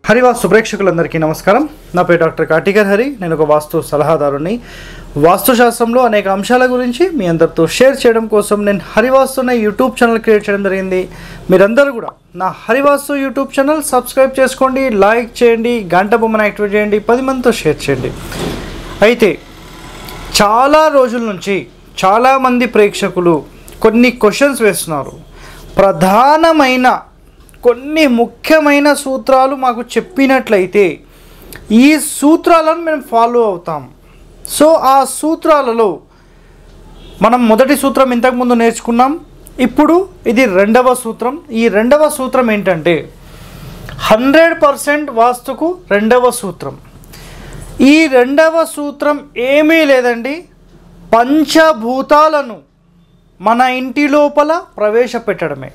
హరివాస్తు ప్రేక్షకులందరికీ నమస్కారం నా పేరు డాక్టర్ కాటికర్ హరి నేను ఒక వాస్తు సలహాదారుని వాస్తుశాస్త్రంలో అనేక అంశాల గురించి మీ అందరితో షేర్ చేయడం కోసం నేను హరివాస్తు అనే యూట్యూబ్ ఛానల్ క్రియేట్ చేయడం జరిగింది మీరందరూ కూడా నా హరివాస్తు యూట్యూబ్ ఛానల్ సబ్స్క్రైబ్ చేసుకోండి లైక్ చేయండి గంట బొమ్మను యాక్టివేట్ చేయండి పది మందితో షేర్ చేయండి అయితే చాలా రోజుల నుంచి చాలామంది ప్రేక్షకులు కొన్ని క్వశ్చన్స్ వేస్తున్నారు ప్రధానమైన కొన్ని ముఖ్యమైన సూత్రాలు మాకు చెప్పినట్లయితే ఈ సూత్రాలను మేము ఫాలో అవుతాం సో ఆ సూత్రాలలో మనం మొదటి సూత్రం ఇంతకుముందు నేర్చుకున్నాం ఇప్పుడు ఇది రెండవ సూత్రం ఈ రెండవ సూత్రం ఏంటంటే హండ్రెడ్ పర్సెంట్ వాస్తుకు రెండవ సూత్రం ఈ రెండవ సూత్రం ఏమీ లేదండి పంచభూతాలను మన ఇంటి లోపల ప్రవేశపెట్టడమే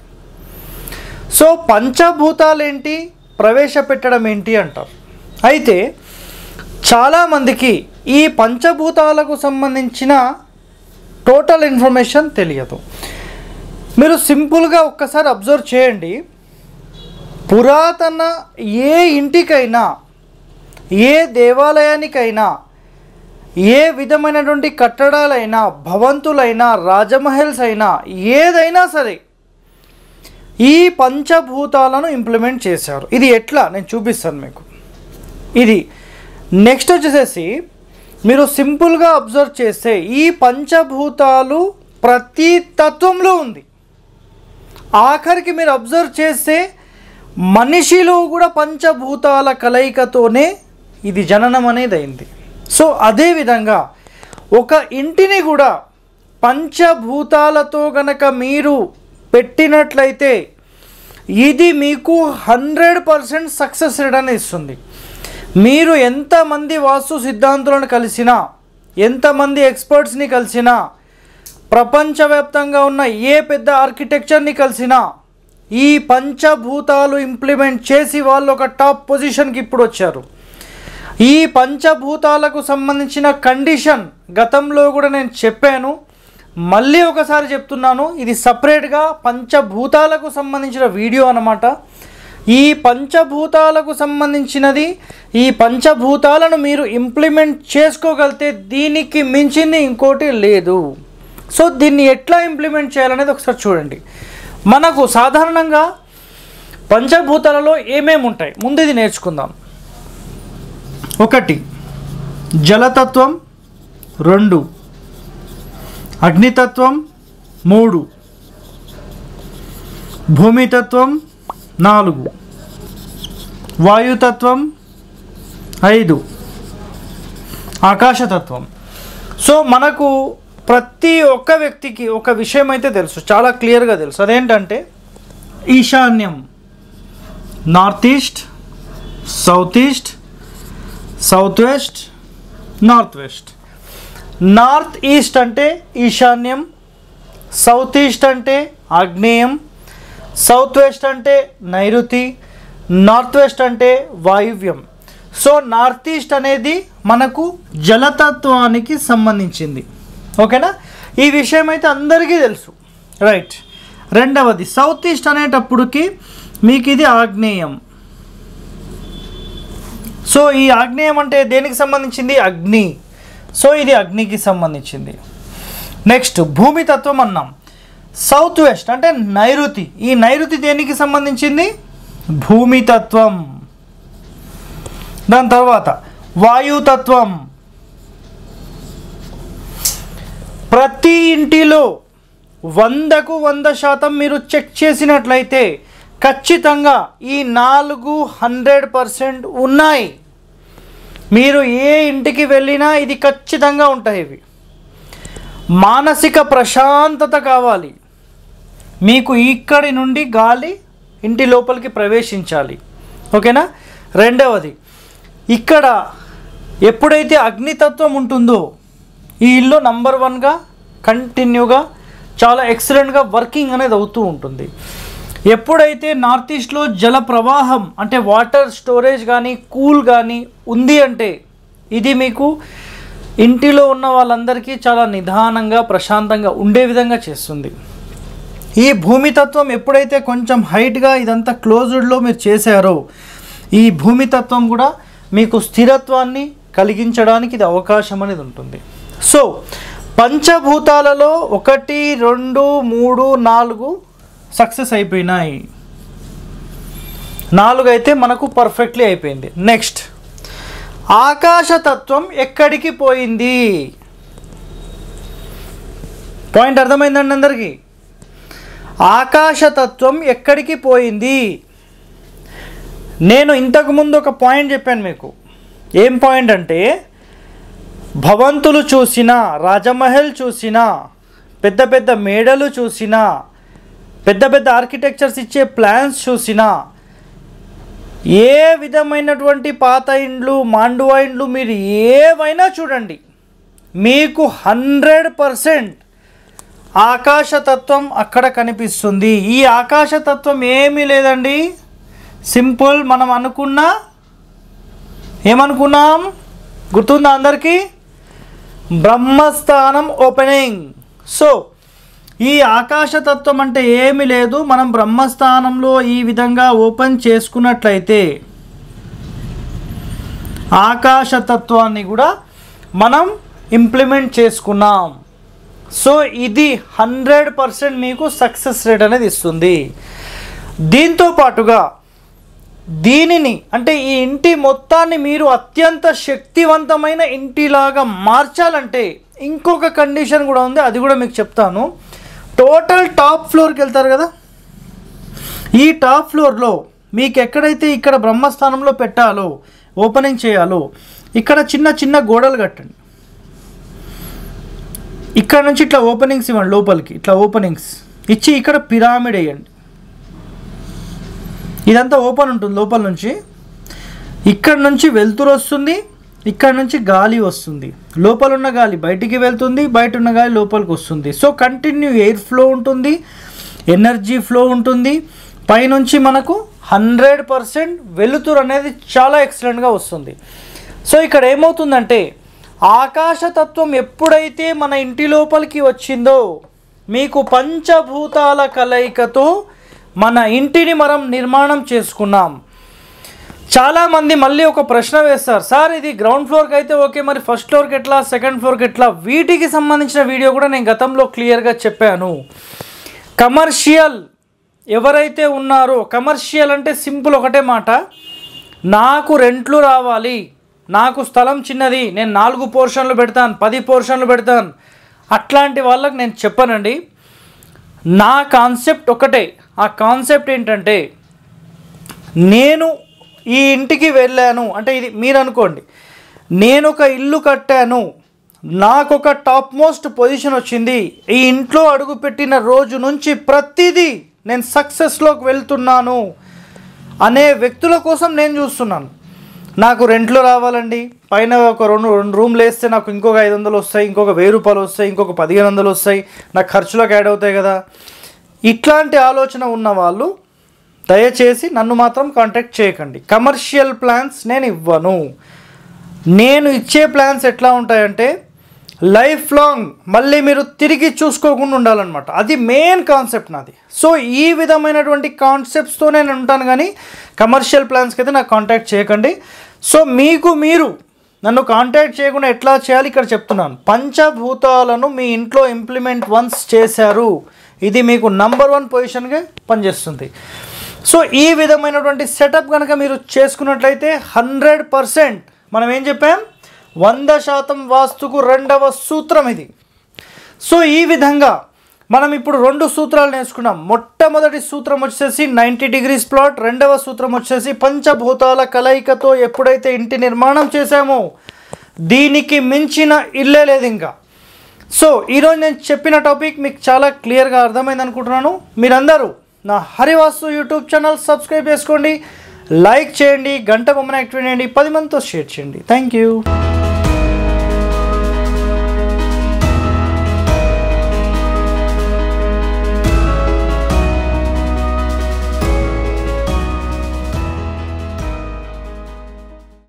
సో పంచభూతాలు ఏంటి ప్రవేశపెట్టడం ఏంటి అంటారు అయితే చాలామందికి ఈ పంచభూతాలకు సంబంధించిన టోటల్ ఇన్ఫర్మేషన్ తెలియదు మీరు సింపుల్గా ఒక్కసారి అబ్జర్వ్ చేయండి పురాతన ఏ ఇంటికైనా ఏ దేవాలయానికైనా ఏ విధమైనటువంటి కట్టడాలైనా భవంతులైనా రాజమహల్స్ అయినా ఏదైనా సరే ఈ పంచభూతాలను ఇంప్లిమెంట్ చేశారు ఇది ఎట్లా నేను చూపిస్తాను మీకు ఇది నెక్స్ట్ వచ్చేసేసి మీరు సింపుల్గా అబ్జర్వ్ చేస్తే ఈ పంచభూతాలు ప్రతి తత్వంలో ఉంది ఆఖరికి మీరు అబ్జర్వ్ చేస్తే మనిషిలో కూడా పంచభూతాల కలయికతోనే ఇది జననం అనేది అయింది సో అదేవిధంగా ఒక ఇంటిని కూడా పంచభూతాలతో గనక మీరు పెట్టినట్లయితే ఇది మీకు హండ్రెడ్ పర్సెంట్ సక్సెస్ రేట్ అని ఇస్తుంది మీరు ఎంతమంది వాస్తు సిద్ధాంతులను కలిసినా ఎంతమంది ఎక్స్పర్ట్స్ని కలిసినా ప్రపంచవ్యాప్తంగా ఉన్న ఏ పెద్ద ఆర్కిటెక్చర్ని కలిసినా ఈ పంచభూతాలు ఇంప్లిమెంట్ చేసి వాళ్ళు ఒక టాప్ పొజిషన్కి ఇప్పుడు వచ్చారు ఈ పంచభూతాలకు సంబంధించిన కండిషన్ గతంలో కూడా నేను చెప్పాను మళ్ళీ ఒకసారి చెప్తున్నాను ఇది సపరేట్గా పంచభూతాలకు సంబంధించిన వీడియో అన్నమాట ఈ పంచభూతాలకు సంబంధించినది ఈ పంచభూతాలను మీరు ఇంప్లిమెంట్ చేసుకోగలిగితే దీనికి మించింది ఇంకోటి లేదు సో దీన్ని ఎట్లా ఇంప్లిమెంట్ చేయాలనేది ఒకసారి చూడండి మనకు సాధారణంగా పంచభూతాలలో ఏమేమి ఉంటాయి ముందు ఇది నేర్చుకుందాం ఒకటి జలతత్వం రెండు అగ్నితత్వం మూడు భూమితత్వం నాలుగు వాయుతత్వం ఐదు ఆకాశతత్వం సో మనకు ప్రతి ఒక్క వ్యక్తికి ఒక విషయం అయితే తెలుసు చాలా క్లియర్గా తెలుసు అదేంటంటే ఈశాన్యం north east south east south west north west north east అంటే ఈశాన్యం సౌత్ ఈస్ట్ అంటే ఆగ్నేయం సౌత్ వెస్ట్ అంటే నైరుతి నార్త్ వెస్ట్ అంటే వాయువ్యం సో నార్త్ ఈస్ట్ అనేది మనకు జలతత్వానికి సంబంధించింది ఓకేనా ఈ విషయం అయితే అందరికీ తెలుసు రైట్ రెండవది సౌత్ ఈస్ట్ అనేటప్పటికి మీకు ఇది ఆగ్నేయం సో ఈ ఆగ్నేయం అంటే దేనికి సంబంధించింది అగ్ని సో ఇది అగ్నికి సంబంధించింది నెక్స్ట్ భూమి తత్వం అన్నాం సౌత్ వెస్ట్ అంటే నైరుతి ఈ నైరుతి దేనికి సంబంధించింది భూమి తత్వం దాని తర్వాత వాయుతత్వం ప్రతి ఇంటిలో వందకు వంద శాతం మీరు చెక్ చేసినట్లయితే ఖచ్చితంగా ఈ నాలుగు హండ్రెడ్ పర్సెంట్ ఉన్నాయి మీరు ఏ ఇంటికి వెళ్ళినా ఇది ఖచ్చితంగా ఉంటాయి ఇవి మానసిక ప్రశాంతత కావాలి మీకు ఇక్కడి నుండి గాలి ఇంటి లోపలికి ప్రవేశించాలి ఓకేనా రెండవది ఇక్కడ ఎప్పుడైతే అగ్నితత్వం ఉంటుందో ఈ ఇల్లు నంబర్ వన్గా కంటిన్యూగా చాలా ఎక్సలెంట్గా వర్కింగ్ అనేది అవుతూ ఉంటుంది ఎప్పుడైతే నార్త్ ఈస్ట్లో జల ప్రవాహం అంటే వాటర్ స్టోరేజ్ కానీ కూల్ కానీ ఉంది అంటే ఇది మీకు ఇంటిలో ఉన్న వాళ్ళందరికీ చాలా నిదానంగా ప్రశాంతంగా ఉండే విధంగా చేస్తుంది ఈ భూమితత్వం ఎప్పుడైతే కొంచెం హైట్గా ఇదంతా క్లోజ్డ్లో మీరు చేశారో ఈ భూమి తత్వం కూడా మీకు స్థిరత్వాన్ని కలిగించడానికి ఇది అవకాశం అనేది ఉంటుంది సో పంచభూతాలలో ఒకటి రెండు మూడు నాలుగు సక్సెస్ అయిపోయినాయి నాలుగు అయితే మనకు పర్ఫెక్ట్లీ అయిపోయింది నెక్స్ట్ ఆకాశతత్వం ఎక్కడికి పోయింది పాయింట్ అర్థమైందండి అందరికీ ఆకాశతత్వం ఎక్కడికి పోయింది నేను ఇంతకుముందు ఒక పాయింట్ చెప్పాను మీకు ఏం పాయింట్ అంటే భవంతులు చూసినా రాజమహల్ చూసినా పెద్ద పెద్ద మేడలు చూసినా పెద్ద పెద్ద ఆర్కిటెక్చర్స్ ఇచ్చే ప్లాన్స్ చూసినా ఏ విధమైనటువంటి పాత ఇండ్లు మాండువా ఇండ్లు మీరు ఏవైనా చూడండి మీకు హండ్రెడ్ పర్సెంట్ ఆకాశతత్వం అక్కడ కనిపిస్తుంది ఈ ఆకాశతత్వం ఏమీ లేదండి సింపుల్ మనం అనుకున్న ఏమనుకున్నాం గుర్తుందా అందరికీ బ్రహ్మస్థానం ఓపెనింగ్ సో ఈ ఆకాశతత్వం అంటే ఏమీ లేదు మనం బ్రహ్మస్థానంలో ఈ విధంగా ఓపెన్ చేసుకున్నట్లయితే ఆకాశతత్వాన్ని కూడా మనం ఇంప్లిమెంట్ చేసుకున్నాం సో ఇది హండ్రెడ్ పర్సెంట్ మీకు సక్సెస్ రేట్ అనేది ఇస్తుంది దీంతో పాటుగా దీనిని అంటే ఈ ఇంటి మొత్తాన్ని మీరు అత్యంత శక్తివంతమైన ఇంటిలాగా మార్చాలంటే ఇంకొక కండిషన్ కూడా ఉంది అది కూడా మీకు చెప్తాను టోటల్ టాప్ ఫ్లోర్కి వెళ్తారు కదా ఈ టాప్ ఫ్లోర్లో మీకు ఎక్కడైతే ఇక్కడ బ్రహ్మస్థానంలో పెట్టాలో ఓపెనింగ్ చేయాలో ఇక్కడ చిన్న చిన్న గోడలు కట్టండి ఇక్కడ నుంచి ఇట్లా ఓపెనింగ్స్ ఇవ్వండి లోపలికి ఇట్లా ఓపెనింగ్స్ ఇచ్చి ఇక్కడ పిరామిడ్ వేయండి ఇదంతా ఓపెన్ ఉంటుంది లోపల నుంచి ఇక్కడ నుంచి వెలుతురు వస్తుంది ఇక్కడ నుంచి గాలి వస్తుంది లోపల ఉన్న గాలి బయటికి వెళ్తుంది బయట ఉన్న గాలి లోపలికి వస్తుంది సో కంటిన్యూ ఎయిర్ ఫ్లో ఉంటుంది ఎనర్జీ ఫ్లో ఉంటుంది పైనుంచి మనకు హండ్రెడ్ పర్సెంట్ వెలుతురు అనేది చాలా ఎక్సలెంట్గా వస్తుంది సో ఇక్కడ ఏమవుతుందంటే ఆకాశతత్వం ఎప్పుడైతే మన ఇంటి లోపలికి వచ్చిందో మీకు పంచభూతాల కలయికతో మన ఇంటిని మనం నిర్మాణం చేసుకున్నాం చాలామంది మళ్ళీ ఒక ప్రశ్న వేస్తారు సార్ ఇది గ్రౌండ్ ఫ్లోర్కి అయితే ఓకే మరి ఫస్ట్ ఫ్లోర్కి ఎట్లా సెకండ్ ఫ్లోర్కి ఎట్లా వీటికి సంబంధించిన వీడియో కూడా నేను గతంలో క్లియర్గా చెప్పాను కమర్షియల్ ఎవరైతే ఉన్నారో కమర్షియల్ అంటే సింపుల్ ఒకటే మాట నాకు రెంట్లు రావాలి నాకు స్థలం చిన్నది నేను నాలుగు పోర్షన్లు పెడతాను పది పోర్షన్లు పెడతాను అట్లాంటి వాళ్ళకి నేను చెప్పానండి నా కాన్సెప్ట్ ఒకటే ఆ కాన్సెప్ట్ ఏంటంటే నేను ఈ ఇంటికి వెళ్ళాను అంటే ఇది మీరు అనుకోండి నేను ఒక ఇల్లు కట్టాను నాకు ఒక టాప్ మోస్ట్ పొజిషన్ వచ్చింది ఈ ఇంట్లో అడుగుపెట్టిన రోజు నుంచి ప్రతిదీ నేను సక్సెస్లోకి వెళ్తున్నాను అనే వ్యక్తుల కోసం నేను చూస్తున్నాను నాకు రెంట్లు రావాలండి పైన ఒక రెండు రెండు రూమ్లు వేస్తే నాకు ఇంకొక ఐదు వందలు వస్తాయి ఇంకొక వెయ్యి రూపాయలు వస్తాయి ఇంకొక పదిహేను వందలు వస్తాయి నాకు ఖర్చులకు యాడ్ అవుతాయి కదా ఇట్లాంటి ఆలోచన ఉన్న వాళ్ళు దయచేసి నన్ను మాత్రం కాంటాక్ట్ చేయకండి కమర్షియల్ ప్లాన్స్ నేను ఇవ్వను నేను ఇచ్చే ప్లాన్స్ ఎట్లా ఉంటాయంటే లైఫ్ లాంగ్ మళ్ళీ మీరు తిరిగి చూసుకోకుండా ఉండాలన్నమాట అది మెయిన్ కాన్సెప్ట్ నాది సో ఈ విధమైనటువంటి కాన్సెప్ట్స్తో నేను ఉంటాను కానీ కమర్షియల్ ప్లాన్స్కి అయితే నాకు కాంటాక్ట్ చేయకండి సో మీకు మీరు నన్ను కాంటాక్ట్ చేయకుండా ఎట్లా చేయాలి ఇక్కడ చెప్తున్నాను పంచభూతాలను మీ ఇంట్లో ఇంప్లిమెంట్ వన్స్ చేశారు ఇది మీకు నంబర్ వన్ పొజిషన్గా పనిచేస్తుంది సో ఈ విధమైనటువంటి సెటప్ కనుక మీరు చేసుకున్నట్లయితే హండ్రెడ్ పర్సెంట్ మనం ఏం చెప్పాం వంద శాతం వాస్తుకు రెండవ సూత్రం ఇది సో ఈ విధంగా మనం ఇప్పుడు రెండు సూత్రాలు నేర్చుకున్నాం మొట్టమొదటి సూత్రం వచ్చేసి నైంటీ డిగ్రీస్ ప్లాట్ రెండవ సూత్రం వచ్చేసి పంచభూతాల కలయికతో ఎప్పుడైతే ఇంటి నిర్మాణం చేశామో దీనికి మించిన ఇల్లే లేదు ఇంకా సో ఈరోజు నేను చెప్పిన టాపిక్ మీకు చాలా క్లియర్గా అర్థమైంది అనుకుంటున్నాను మీరందరూ నా హరివాస్తు యూట్యూబ్ ఛానల్ సబ్స్క్రైబ్ చేసుకోండి లైక్ చేయండి గంట బొమ్మను యాక్టివేట్ చేయండి పది మందితో షేర్ చేయండి థ్యాంక్ యూ